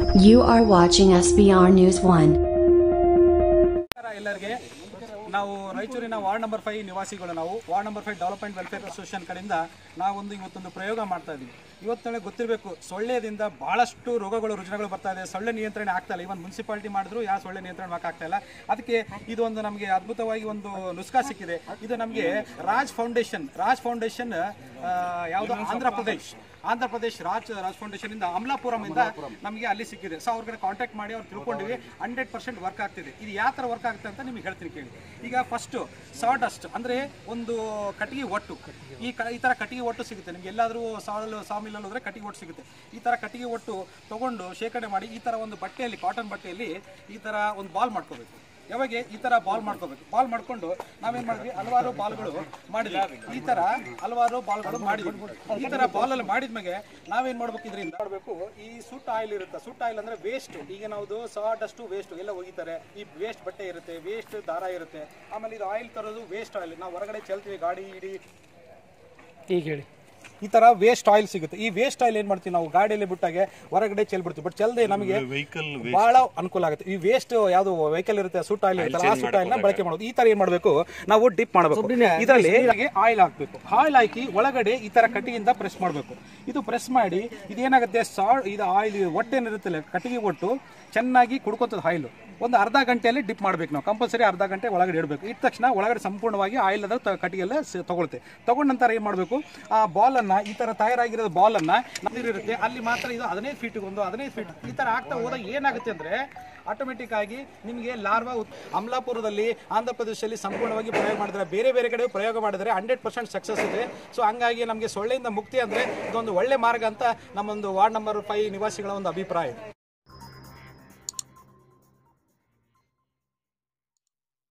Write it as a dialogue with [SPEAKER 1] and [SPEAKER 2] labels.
[SPEAKER 1] You are watching SBR News 1.
[SPEAKER 2] ನಮಸ್ಕಾರ ಎಲ್ಲರಿಗೆ ನಾವು ರಾಯಚೂರಿನ ವಾರ್ಡ್ ನಂಬರ್ ಫೈವ್ ನಿವಾಸಿಗಳು ನಾವು ward number five development welfare association ಕಡೆಯಿಂದ ನಾವೊಂದು ಇವತ್ತೊಂದು ಪ್ರಯೋಗ ಮಾಡ್ತಾ ಇದ್ದೀವಿ ಇವತ್ತು ನಮಗೆ ಗೊತ್ತಿರಬೇಕು ಸೊಳ್ಳೆದಿಂದ ಬಹಳಷ್ಟು ರೋಗಗಳು ರುಜಿನಗಳು ಬರ್ತಾ ಇದೆ ಸೊಳ್ಳೆ ನಿಯಂತ್ರಣ ಆಗ್ತಾ ಇಲ್ಲ ಇವನ್ ಮುನ್ಸಿಪಾಲಿಟಿ ಮಾಡಿದ್ರು ಯಾವ ಸೊಳ್ಳೆ ನಿಯಂತ್ರಣ ಆಗ್ತಾ ಇಲ್ಲ ಅದಕ್ಕೆ ಇದು ಒಂದು ನಮಗೆ ಅದ್ಭುತವಾಗಿ ಒಂದು ನುಸ್ಖಾ ಸಿಕ್ಕಿದೆ ಇದು ನಮಗೆ ರಾಜ್ ಫೌಂಡೇಶನ್ ರಾಜ್ ಫೌಂಡೇಶನ್ ಯಾವುದು ಆಂಧ್ರ ಪ್ರದೇಶ್ ಆಂಧ್ರ ಪ್ರದೇಶ್ ರಾಜ್ ರಾಜ್ ಫೌಂಡೇಶನ್ ಇಂದ ಅಮಲಾಪುರಂ ಇಂದ ನಮಗೆ ಅಲ್ಲಿ ಸಿಕ್ಕಿದೆ ಸೊ ಅವ್ರಿಗೆ ಕಾಂಟ್ಯಾಕ್ಟ್ ಮಾಡಿ ಅವ್ರು ತಿಳ್ಕೊಂಡಿವಿ ಹಂಡ್ರೆಡ್ ಪರ್ಸೆಂಟ್ ವರ್ಕ್ ಆಗ್ತಿದೆ ಇದು ಯಾವ ಥರ ವರ್ಕ್ ಆಗುತ್ತೆ ಅಂತ ನಿಮಗೆ ಹೇಳ್ತೀನಿ ಕೇಳಿ ಈಗ ಫಸ್ಟು ಸಾಡಸ್ಟ್ ಅಂದರೆ ಒಂದು ಕಟ್ಟಿಗೆ ಒಟ್ಟು ಈ ಕ ಈ ಥರ ಕಟ್ಟಿಗೆ ಒಟ್ಟು ಸಿಗುತ್ತೆ ನಿಮ್ಗೆ ಎಲ್ಲಾದರೂ ಸಾಲು ಸಾಮಿಲಲ್ಲಿ ಹೋದ್ರೆ ಕಟ್ಟಿಗೆ ಒಟ್ಟು ಸಿಗುತ್ತೆ ಈ ಥರ ಕಟ್ಟಿಗೆ ಒಟ್ಟು ತಗೊಂಡು ಶೇಖರಣೆ ಮಾಡಿ ಈ ಥರ ಒಂದು ಬಟ್ಟೆಯಲ್ಲಿ ಕಾಟನ್ ಬಟ್ಟೆಯಲ್ಲಿ ಈ ಥರ ಒಂದು ಬಾಲ್ ಮಾಡ್ಕೋಬೇಕು ಯಾವಾಗ ಈ ತರ ಬಾಲ್ ಮಾಡ್ಕೋಬೇಕು ಬಾಲ್ ಮಾಡ್ಕೊಂಡು ನಾವೇನ್ ಮಾಡಿದ್ವಿ ಹಲವಾರು ಬಾಲ್ಗಳು ಮಾಡಿದ್ವಿ ಈ ತರ ಹಲವಾರು ಬಾಲ್ಗಳು ಮಾಡಿದ್ವಿ ಈ ತರ ಬಾಲ್ ಅಲ್ಲಿ ಮಾಡಿದ್ಮೇಲೆ ನಾವೇನ್ ಮಾಡ್ಬೇಕು ಇದರಿಂದ ಮಾಡಬೇಕು ಈ ಸುಟ್ ಆಯಿಲ್ ಇರುತ್ತೆ ಸುಟ್ ಆಯಿಲ್ ಅಂದ್ರೆ ವೇಸ್ಟ್ ಈಗ ನಾವು ಸಾಡಷ್ಟು ವೇಸ್ಟ್ ಎಲ್ಲ ಒಗಿತಾರೆ ಈ ವೇಸ್ಟ್ ಬಟ್ಟೆ ಇರುತ್ತೆ ವೇಸ್ಟ್ ದಾರ ಇರುತ್ತೆ ಆಮೇಲೆ ಇದು ಆಯಿಲ್ ತರೋದು ವೇಸ್ಟ್ ಆಯಿಲ್ ನಾವು ಹೊರಗಡೆ ಚೆಲ್ತೀವಿ ಗಾಡಿ ಇಡೀ
[SPEAKER 3] ಈಗ ಹೇಳಿ
[SPEAKER 2] ಈ ತರ ವೇಸ್ಟ್ ಆಯಿಲ್ ಸಿಗುತ್ತೆ ಈ ವೇಸ್ಟ್ ಆಯಿಲ್ ಏನ್ ಮಾಡ್ತೀವಿ ನಾವು ಗಾಡಿಯಲ್ಲಿ ಬಿಟ್ಟಾಗೆ ಹೊರಗಡೆ ಚೆಲ್ಬಿಡ್ತೀವಿ ಬಟ್ ಚೆಲ್ಲದೆ ನಮಗೆ
[SPEAKER 4] ವೆಹಿಕಲ್
[SPEAKER 2] ಬಹಳ ಅನುಕೂಲ ಆಗುತ್ತೆ ಈ ವೇಸ್ಟ್ ಯಾವ್ದು ವೆಹಿಕಲ್ ಇರುತ್ತೆ ಸೂಟ್ ಆಯಿಲ್ ಇರುತ್ತೆ ಆ ಸೂಟ್ ಆಯಿಲ್ ನ ಬಳಕೆ ಮಾಡೋದು ಈ ತರ ಏನ್ ಮಾಡಬೇಕು ನಾವು ಡಿಪ್ ಮಾಡಬೇಕು ಇದರಲ್ಲಿ ಆಯಿಲ್ ಹಾಕ್ಬೇಕು ಆಯಿಲ್ ಹಾಕಿ ಒಳಗಡೆ ಈ ತರ ಕಟ್ಟಿಗೆಯಿಂದ ಪ್ರೆಸ್ ಮಾಡಬೇಕು ಇದು ಪ್ರೆಸ್ ಮಾಡಿ ಇದೇನಾಗುತ್ತೆ ಸಾ ಇದು ಆಯಿಲ್ ಒಟ್ಟೇನಿರುತ್ತಲ್ಲ ಕಟ್ಟಿಗೆ ಒಟ್ಟು ಚೆನ್ನಾಗಿ ಕುಡ್ಕೋತದ ಆಯಿಲ್ ಒಂದು ಅರ್ಧ ಗಂಟೆಯಲ್ಲಿ ಡಿಪ್ ಮಾಡ್ಬೇಕು ನಾವು ಕಂಪಲ್ಸರಿ ಅರ್ಧ ಗಂಟೆ ಒಳಗಡೆ ಇಡಬೇಕು ಇಟ್ಟ ತಕ್ಷಣ ಒಳಗಡೆ ಸಂಪೂರ್ಣವಾಗಿ ಆಯಿಲ್ ಅದ ತ- ಕಟ್ಟಿಗೆಲ್ಲ ಸ- ತಗೊಳುತ್ತೆ ತಗೊಂಡ ನಂತರ ಏನ್ ಮಾಡಬೇಕು ಆ ಬಾಲ್ ಅನ್ನ ಈ ತರ ತಯಾರಾಗಿರೋ ಬಾಲ್ ಅನ್ನ ಇರುತ್ತೆ ಅಲ್ಲಿ ಮಾತ್ರ ಇದು ಹದಿನೈದು ಫೀಟ್ ಒಂದು ಹದಿನೈದು ಫೀಟ್ ಈ ತರ ಆಗ್ತಾ ಹೋದಾಗ ಏನಾಗುತ್ತೆ ಅಂದ್ರೆ ಆಟೋಮೆಟಿಕ್ ಆಗಿ ನಿಮಗೆ ಲಾರ್ವಾ ಉತ್- ಅಮಲಾಪುರದಲ್ಲಿ ಆಂಧ್ರ ಪ್ರದೇಶದಲ್ಲಿ ಸಂಪೂರ್ಣವಾಗಿ ಪ್ರಯೋಗ ಮಾಡಿದ್ರೆ ಬೇರೆ ಬೇರೆ ಕಡೆ ಪ್ರಯೋಗ ಮಾಡಿದ್ರೆ ಹಂಡ್ರೆಡ್ ಪರ್ಸೆಂಟ್ ಸಕ್ಸಸ್ ಇದೆ ಸೊ ಹಂಗಾಗಿ ನಮಗೆ ಸೊಳ್ಳೆಯಿಂದ ಮುಕ್ತಿ ಅಂದ್ರೆ ಇದೊಂದು ಒಳ್ಳೆ ಮಾರ್ಗ ಅಂತ ನಮ್ಮೊಂದು ವಾರ್ಡ್ ನಂಬರ್ ಫೈವ್ ನಿವಾಸಿಗಳ ಒಂದು ಅಭಿಪ್ರಾಯ